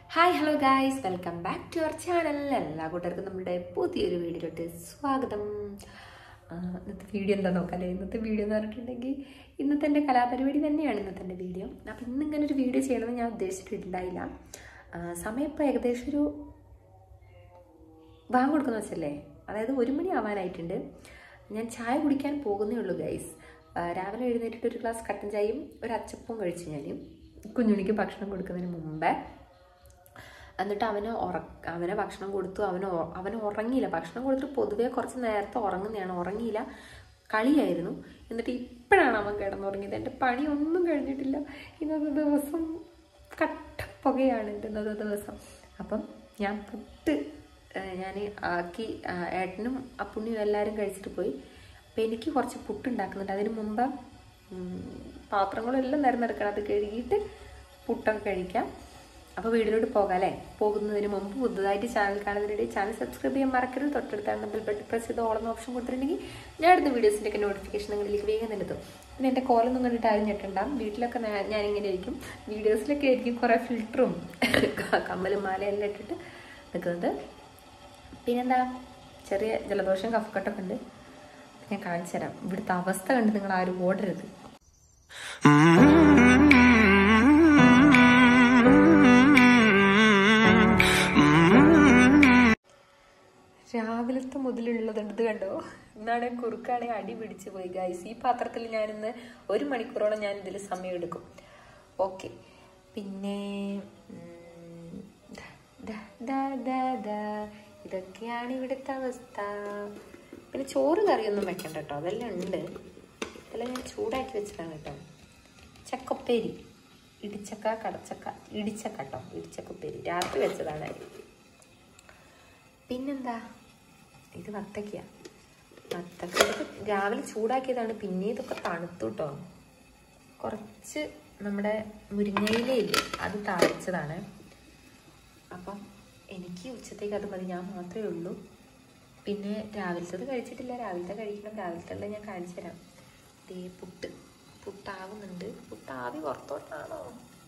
Hi hello guys welcome back to our channel എല്ലാ കൂട്ടർക്കും നമ്മുടെ പുതിയൊരു വീഡിയോയിലോട്ട് സ്വാഗതം ആ, ഇന്നത്തെ വീഡിയോ എന്താ നോക്കാല്ലേ ഇന്നത്തെ വീഡിയോ എന്ന് പറഞ്ഞിട്ടുണ്ടെങ്കിൽ ഇന്നത്തെ എൻ്റെ കലാപരിപാടി തന്നെയാണ് ഇന്നത്തെ എൻ്റെ വീഡിയോ അപ്പം ഇന്ന് ഇങ്ങനെ ഒരു വീഡിയോ ചെയ്യണമെന്ന് ഞാൻ ഉദ്ദേശിച്ചിട്ടുണ്ടായില്ല ആ, സമയം ഇപ്പോൾ ഏകദേശം ഒരു ബാങ്ക് കൊടുക്കുന്ന വെച്ചല്ലേ അതായത് ഒരു മണി ആവാനായിട്ടുണ്ട് ഞാൻ ചായ കുടിക്കാൻ പോകുന്നേ ഉള്ളൂ ഗൈസ് രാവിലെ എഴുന്നേറ്റിട്ട് ഒരു ഗ്ലാസ് കട്ടൻ ചായയും ഒരു അച്ചപ്പവും കഴിച്ചു ഞാൻ കുഞ്ഞുണിക്ക് ഭക്ഷണം കൊടുക്കുന്നതിന് മുമ്പേ എന്നിട്ട് അവന് ഉറ അവനെ ഭക്ഷണം കൊടുത്തു അവന് ഉ- അവന് ഉറങ്ങിയില്ല ഭക്ഷണം കൊടുത്തിട്ട് പൊതുവേ കുറച്ച് നേരത്തെ ഉറങ്ങുന്നതാണ് ഉറങ്ങിയില്ല കളിയായിരുന്നു എന്നിട്ട് ഇപ്പോഴാണ് അവൻ കിടന്നുറങ്ങിയത് എൻ്റെ പണി ഒന്നും കഴിഞ്ഞിട്ടില്ല ഇന്നത്തെ ദിവസം കട്ടപ്പുകയാണ് എൻ്റെ ഇന്നത്തെ ദിവസം അപ്പം ഞാൻ പുട്ട് ഞാൻ ആക്കി ആ, ഏട്ടനും അപ്പുണ്ണിയും എല്ലാവരും കഴിച്ചിട്ട് പോയി അപ്പം എനിക്ക് കുറച്ച് പുട്ട് ഉണ്ടാക്കുന്നുണ്ട് അതിന് മുമ്പ് ഉം, പാത്രങ്ങളെല്ലാം നിരന്നെടുക്കണം അത് കഴുകിയിട്ട് പുട്ടൊക്കെ കഴിക്കാം അപ്പോൾ വീഡിയോയിലോട്ട് പോകാം അല്ലേ പോകുന്നതിന് മുമ്പ് പുതുതായിട്ട് ചാനൽ കാണുന്നതിനിടെ ചാനൽ സബ്സ്ക്രൈബ് ചെയ്യാൻ മറക്കരുത് തൊട്ടടുത്താണ് ബെൽ ബട്ടൺ പ്രസ് ചെയ്ത് ഓളം ഓപ്ഷൻ കൊടുത്തിട്ടുണ്ടെങ്കിൽ ഞാൻ അടുത്ത വീഡിയോസിൻ്റെ ഒക്കെ നോട്ടിഫിക്കേഷൻ നിങ്ങളിലേക്ക് വേഗം തന്നെ എത്തും പിന്നെ എൻ്റെ കോലൊന്നും കണ്ടിട്ട് ആരും ഞെട്ടുണ്ടാവും വീട്ടിലൊക്കെ ഞാ- ഞാനിങ്ങനെ ആയിരിക്കും വീഡിയോസിലൊക്കെ ആയിരിക്കും കുറേ ഫിൽറ്ററും കമ്മലും മാലയെല്ലാം ഇട്ടിട്ട് നിൽക്കുന്നത് പിന്നെന്താ ചെറിയ ജലദോഷം കഫക്കെട്ടൊക്കെ ഉണ്ട് ഞാൻ കാണിച്ചു തരാം ഇവിടുത്തെ അവസ്ഥ കണ്ട് നിങ്ങൾ ആരും ഓടരുത് രാവിലത്തെ മുതലുള്ളതുണ്ട് ഇത് കണ്ടോ ഇന്നാണ് കുറുക്കാണെ അടി പിടിച്ചു പോയി ഗൈസ് ഈ പാത്രത്തിൽ ഞാനിന്ന് ഒരു മണിക്കൂറോളം ഞാൻ ഇതിൽ സമയം എടുക്കും ഓക്കെ പിന്നെ ഉം, ദാ, ദാ, ദാ, ദാ. ഇതൊക്കെയാണ് ഇവിടുത്തെ അവസ്ഥ പിന്നെ ചോറ് കറിയൊന്നും വെക്കണ്ട കേട്ടോ അതെല്ലാം ഉണ്ട് അതെല്ലാം ഞാൻ ചൂടാക്കി വെച്ചതാണ് കേട്ടോ ചക്കപ്പേരി ഇടിച്ചക്ക കടച്ചക്ക ഇടിച്ചക്ക കേട്ടോ ഇടിച്ചക്കപ്പേരി രാത്രി വെച്ചതാണ് പിന്നെന്താ ഇത് വത്തക്കയാ വത്തക്ക ഇതൊക്കെ രാവിലെ ചൂടാക്കിയതാണ് പിന്നെ ഇതൊക്കെ തണുത്തു കേട്ടോ കുറച്ച് നമ്മുടെ മുരിങ്ങയിലയില്ലേ അത് താഴ്ച്ചതാണ് അപ്പം എനിക്ക് ഉച്ചത്തേക്ക് അത് മതി ഞാൻ മാത്രമേ ഉള്ളൂ പിന്നെ രാവിലത്തത് കഴിച്ചിട്ടില്ല രാവിലത്തെ കഴിക്കണം രാവിലത്തെ ഞാൻ കാണിച്ചു തരാം ദേ പുട്ട് പുട്ടാവുന്നുണ്ട് പുട്ടാവി പുറത്തോട്ടാണോ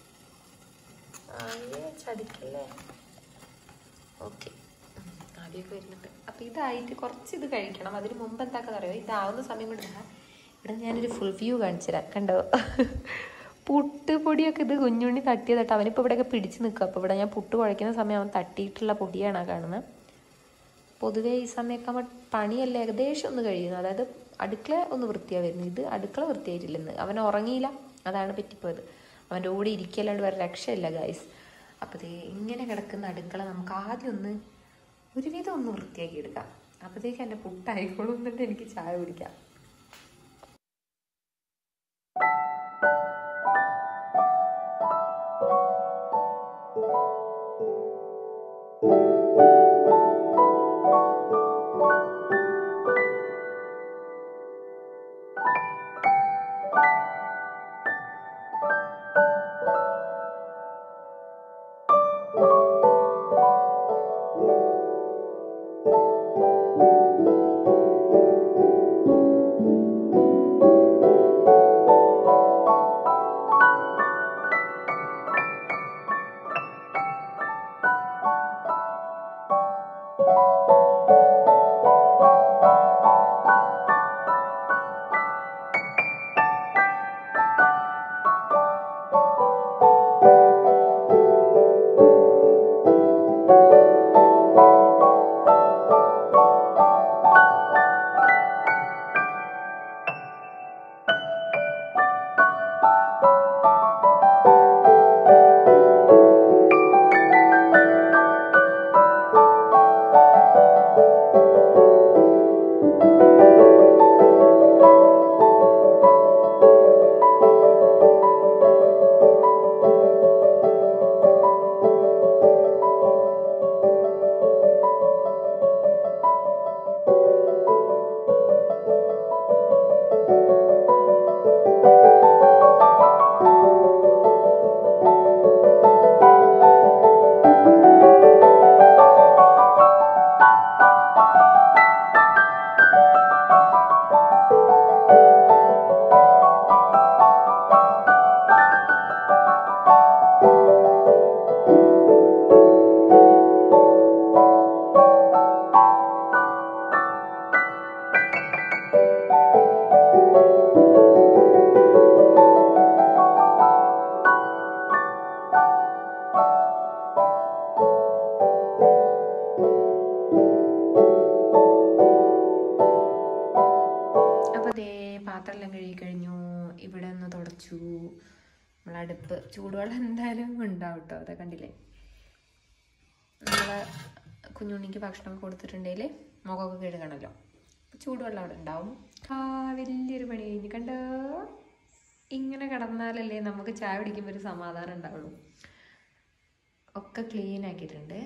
ആവിയെ ചതിക്കല്ലേ ഓക്കെ ആദ്യമൊക്കെ വരുന്നുണ്ട് അപ്പം ഇതായിട്ട് കുറച്ച് ഇത് കഴിക്കണം അതിന് മുമ്പ് എന്താക്കാന്ന് അറിയോ ഇതാവുന്ന സമയം കൊണ്ട് ഇതാ. ഇവിടെ ഞാനൊരു ഫുൾ വ്യൂ കാണിച്ചു തരാം കണ്ടോ പുട്ട് പൊടിയൊക്കെ ഇത് കുഞ്ഞുണ്ണി തട്ടിയതട്ടോ അവനിപ്പോൾ ഇവിടെയൊക്കെ പിടിച്ച് നിൽക്കുക അപ്പോൾ ഇവിടെ ഞാൻ പുട്ട് കുഴയ്ക്കുന്ന സമയം അവൻ തട്ടിയിട്ടുള്ള പൊടിയാണ് ആ കാണുന്നത് പൊതുവേ ഈ സമയമൊക്കെ ആകുമ്പോൾ പണിയല്ല ഏകദേശം ഒന്ന് കഴിയുന്നു അതായത് അടുക്കള ഒന്ന് വൃത്തിയാണ് വരുന്നത് ഇത് അടുക്കള വൃത്തിയായിട്ടില്ലെന്ന് അവൻ ഉറങ്ങിയില്ല അതാണ് പറ്റിപ്പോയത് അവൻ്റെ കൂടെ ഇരിക്കല്ലാണ്ട് വേറെ രക്ഷയില്ല ഗൈസ് അപ്പോൾ ദേ ഇങ്ങനെ കിടക്കുന്ന അടുക്കള നമുക്ക് ആദ്യം ഒന്ന് ഒരുവിധം ഒന്ന് വൃത്തിയാക്കി എടുക്കാം അപ്പോഴത്തേക്ക് എൻ്റെ പുട്ടായിക്കോളും എന്നിട്ട് എനിക്ക് ചായ കുടിക്കാം അപ്പോൾ അതേ പാത്രമെല്ലാം കഴുകി കഴിഞ്ഞു ഇവിടെ ഒന്ന് തുടച്ചു നമ്മളടുപ്പ് ചൂടുവെള്ളം എന്തായാലും ഉണ്ടാവും കേട്ടോ അതെ കണ്ടില്ലേ നമ്മളെ കുഞ്ഞുണ്ണിക്ക് ഭക്ഷണം കൊടുത്തിട്ടുണ്ടെങ്കിൽ മുഖമൊക്കെ കഴുകണമല്ലോ അപ്പോൾ ചൂടുവെള്ളം അവിടെ ഉണ്ടാവും ആ വലിയൊരു പണി കഴിഞ്ഞ് കണ്ടോ ഇങ്ങനെ കിടന്നാലല്ലേ നമുക്ക് ചായ കുടിക്കുമ്പോൾ ഒരു സമാധാനം ഉണ്ടാവുള്ളൂ ഒക്കെ ക്ലീൻ ആക്കിയിട്ടുണ്ട്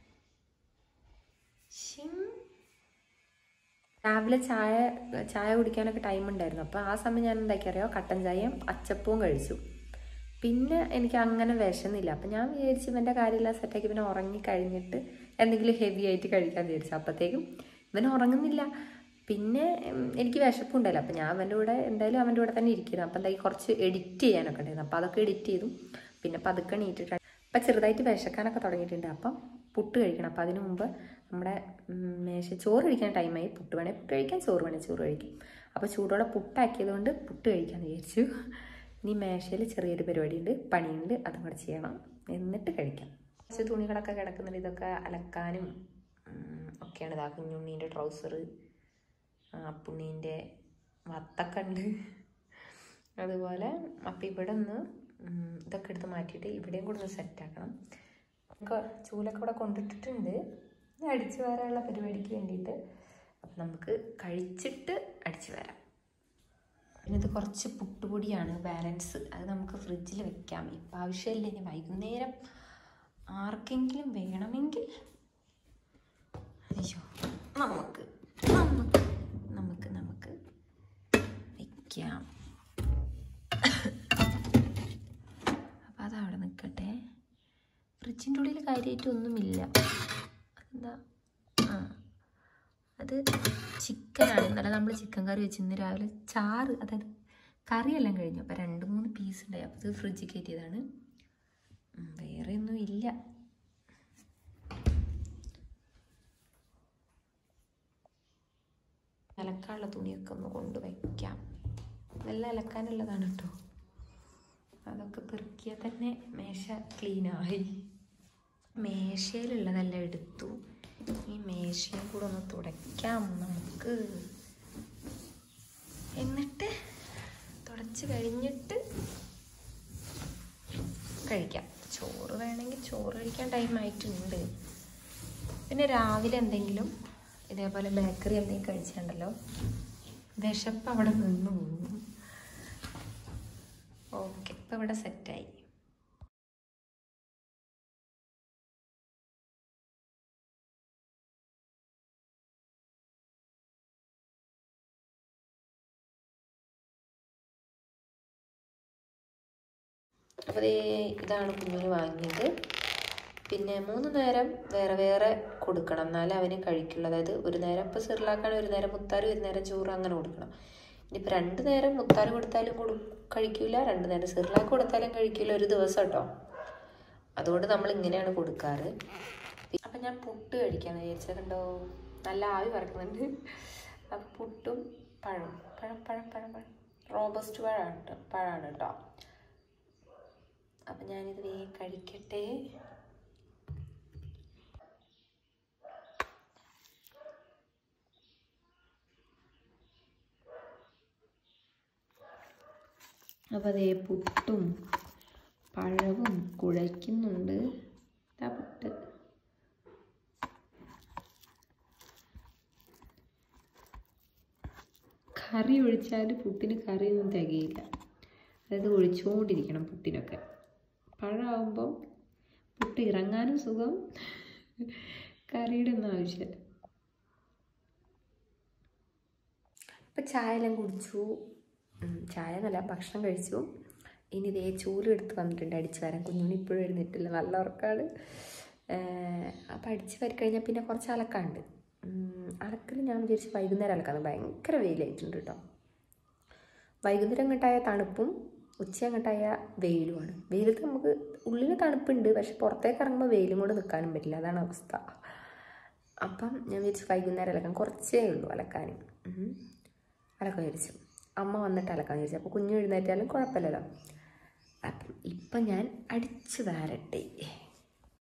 ശിം രാവിലെ ചായ ചായ കുടിക്കാനൊക്കെ ടൈം ഉണ്ടായിരുന്നു അപ്പോൾ ആ സമയം ഞാൻ എന്താക്കി അറിയോ കട്ടൻ ചായയും അച്ചപ്പവും കഴിച്ചു പിന്നെ എനിക്ക് അങ്ങനെ വിശന്നില്ല അപ്പം ഞാൻ വിചാരിച്ചു ഇവൻ്റെ കാര്യമെല്ലാം സെറ്റാക്കി പിന്നെ ഉറങ്ങി കഴിഞ്ഞിട്ട് എന്തെങ്കിലും ഹെവി ആയിട്ട് കഴിക്കാൻ വിചാരിച്ചു അപ്പോഴത്തേക്കും ഇവൻ ഉറങ്ങുന്നില്ല പിന്നെ ഉം, എനിക്ക് വിശപ്പുണ്ടല്ലോ അപ്പം ഞാൻ അവൻ്റെ കൂടെ എന്തായാലും അവൻ്റെ കൂടെ തന്നെ ഇരിക്കുന്നു അപ്പം എന്തായി കുറച്ച് എഡിറ്റ് ചെയ്യാനൊക്കെ ഉണ്ടായിരുന്നു അപ്പോൾ അതൊക്കെ എഡിറ്റ് ചെയ്തു പിന്നെ പതുക്കെ നീട്ടിട്ടാണ് അപ്പം ചെറുതായിട്ട് വിശക്കാനൊക്കെ തുടങ്ങിയിട്ടുണ്ട് അപ്പം പുട്ട് കഴിക്കണം അപ്പം അതിന് മുമ്പ് നമ്മുടെ ഉം, മേശ ചോറ് കഴിക്കാൻ ടൈമായി പുട്ട് വേണേൽ പുട്ട് കഴിക്കാം ചോറ് വേണേൽ ചോറ് കഴിക്കും അപ്പോൾ ചൂടോടെ പുട്ടാക്കിയത് കൊണ്ട് പുട്ട് കഴിക്കാമെന്ന് വിചാരിച്ചു ഇനി മേശയിൽ ചെറിയൊരു പരിപാടിയുണ്ട് പണിയുണ്ട് അതും കൂടെ ചെയ്യണം എന്നിട്ട് കഴിക്കാം കുറച്ച് തുണികളൊക്കെ കിടക്കുന്നുണ്ട് ഇതൊക്കെ അലക്കാനും ഉം, ഒക്കെയാണ് ഇതാ കുഞ്ഞുണ്ണീൻ്റെ ട്രൗസർ അപ്പുണ്ണീൻ്റെ വത്തൊക്കെ ഉണ്ട് അതുപോലെ അപ്പം ഇവിടെ ഒന്ന് ഉം, ഇതൊക്കെ എടുത്ത് മാറ്റിയിട്ട് ഇവിടെയും കൂടെ ഒന്ന് സെറ്റാക്കണം ഒക്കെ ചൂലൊക്കെ ഇവിടെ കൊണ്ടിട്ടിട്ടുണ്ട് ഇനി അടിച്ചു വരാനുള്ള പരിപാടിക്ക് വേണ്ടിയിട്ട് അപ്പം നമുക്ക് കഴിച്ചിട്ട് അടിച്ചു വരാം പിന്നെ ഇത് കുറച്ച് പുട്ടുപൊടിയാണ് ബാലൻസ് അത് നമുക്ക് ഫ്രിഡ്ജിൽ വെക്കാം ഇപ്പം ആവശ്യമില്ല ഇനി വൈകുന്നേരം ആർക്കെങ്കിലും വേണമെങ്കിൽ അയ്യോ നമുക്ക് നമുക്ക് നമുക്ക് നമുക്ക് വെക്കാം അപ്പം അതവിടെ നിൽക്കട്ടെ ഫ്രിഡ്ജിൻ്റെ ഉള്ളിൽ കാര്യമായിട്ടൊന്നുമില്ല അതെന്താ ആ അത് ചിക്കനാണ് ഇന്നലെ നമ്മൾ ചിക്കൻ കറി വെച്ച് ഇന്ന് രാവിലെ ചാറ് അതായത് കറിയെല്ലാം കഴിഞ്ഞു അപ്പോൾ രണ്ട് മൂന്ന് പീസ് ഉണ്ടായി അപ്പോൾ ഇത് ഫ്രിഡ്ജിൽ കയറ്റിയതാണ് ഉം, വേറെ ഒന്നും ഇല്ല അലക്കാനുള്ള തുണിയൊക്കെ ഒന്ന് കൊണ്ട് വയ്ക്കാം എല്ലാം അലക്കാനുള്ളതാണ് കേട്ടോ അതൊക്കെ പെറുക്കിയാൽ തന്നെ മേശ ക്ലീനായി മേശയിലുള്ളതെല്ലാം എടുത്തു ഈ മേശയും കൂടെ ഒന്ന് തുടയ്ക്കാം നമുക്ക് എന്നിട്ട് തുടച്ച് കഴിഞ്ഞിട്ട് കഴിക്കാം ചോറ് വേണമെങ്കിൽ ചോറ് കഴിക്കാൻ ടൈം ആയിട്ടുണ്ട് പിന്നെ രാവിലെ എന്തെങ്കിലും ഇതേപോലെ ബേക്കറി എന്തെങ്കിലും കഴിച്ചിട്ടുണ്ടല്ലോ വിശപ്പ് അവിടെ നിന്ന് പോകും ഓക്കെ ഇപ്പം ഇവിടെ സെറ്റായി അപ്പോൾ ദേ ഇതാണ് കുഞ്ഞിന് വാങ്ങിയത് പിന്നെ മൂന്ന് നേരം വേറെ വേറെ കൊടുക്കണം എന്നാലേ അവന് കഴിക്കുള്ളൂ അതായത് ഒരു നേരം ഇപ്പോൾ സിറിലാക്കാണ് ഒരു നേരം മുത്താറ് ഒരു നേരം ചോറ് അങ്ങനെ കൊടുക്കണം ഇനിയിപ്പോൾ രണ്ട് നേരം മുത്താറ് കൊടുത്താലും കൊടു കഴിക്കില്ല രണ്ട് നേരം സിറിലാക്ക് കൊടുത്താലും കഴിക്കില്ല ഒരു ദിവസം കേട്ടോ അതുകൊണ്ട് നമ്മൾ ഇങ്ങനെയാണ് കൊടുക്കാറ് അപ്പം ഞാൻ പുട്ട് കഴിക്കാമെന്ന് വിചാരിച്ചതുണ്ടോ നല്ല ആവി പറക്കുന്നുണ്ട് അപ്പം പുട്ടും പഴം പഴം പഴം പഴം പഴം റോബസ്റ്റ് പഴമാണ് കേട്ടോ പഴമാണ് കേട്ടോ അപ്പം ഞാനിത് വേഗം കഴിക്കട്ടെ അപ്പം അതേ പുട്ടും പഴവും കുഴയ്ക്കുന്നുണ്ട് ആ പുട്ട് കറി ഒഴിച്ചാൽ പുട്ടിന് കറിയൊന്നും തികയില്ല അതായത് ഒഴിച്ചുകൊണ്ടിരിക്കണം പുട്ടിനൊക്കെ പഴമാകുമ്പം പുട്ട് ഇറങ്ങാനും സുഖം കറിയുടെ ഒന്നും ആവശ്യമില്ല ഇപ്പം ചായ എല്ലാം കുടിച്ചു ഉം, ചായ എന്നല്ല ഭക്ഷണം കഴിച്ചു ഇനി ഇതേ ചൂലും എടുത്ത് വന്നിട്ടുണ്ട് അടിച്ച് വരാൻ കുഞ്ഞുണ്ണി ഇപ്പോഴും എഴുന്നേറ്റില്ല നല്ല ഉറക്കമാണ് അപ്പം അടിച്ച് വരി കഴിഞ്ഞാൽ പിന്നെ കുറച്ച് അലക്കാണ്ട് അലക്കൽ ഞാൻ വിചാരിച്ച് വൈകുന്നേരം അലക്കാന്ന് ഭയങ്കര വെയിലായിട്ടുണ്ട് കേട്ടോ വൈകുന്നേരം അങ്ങോട്ടായ തണുപ്പും ഉച്ച അങ്ങോട്ടായ വെയിലുമാണ് വെയിലത്ത് നമുക്ക് ഉള്ളിൽ തണുപ്പുണ്ട് പക്ഷെ പുറത്തേക്ക് ഇറങ്ങുമ്പോൾ വെയിലും കൂടെ നിൽക്കാനും പറ്റില്ല അതാണ് അവസ്ഥ അപ്പം ഞാൻ വിചാരിച്ചു വൈകുന്നേരം അലക്കാൻ കുറച്ചേ ഉള്ളൂ അലക്കാൻ ഉം. അലക്കാൻ വിചാരിച്ചു അമ്മ വന്നിട്ട് അലക്കാൻ വിചാരിച്ചു അപ്പോൾ കുഞ്ഞു എഴുന്നേറ്റാലും കുഴപ്പമില്ലല്ലോ അപ്പം ഇപ്പം ഞാൻ അടിച്ചു വാരട്ടെ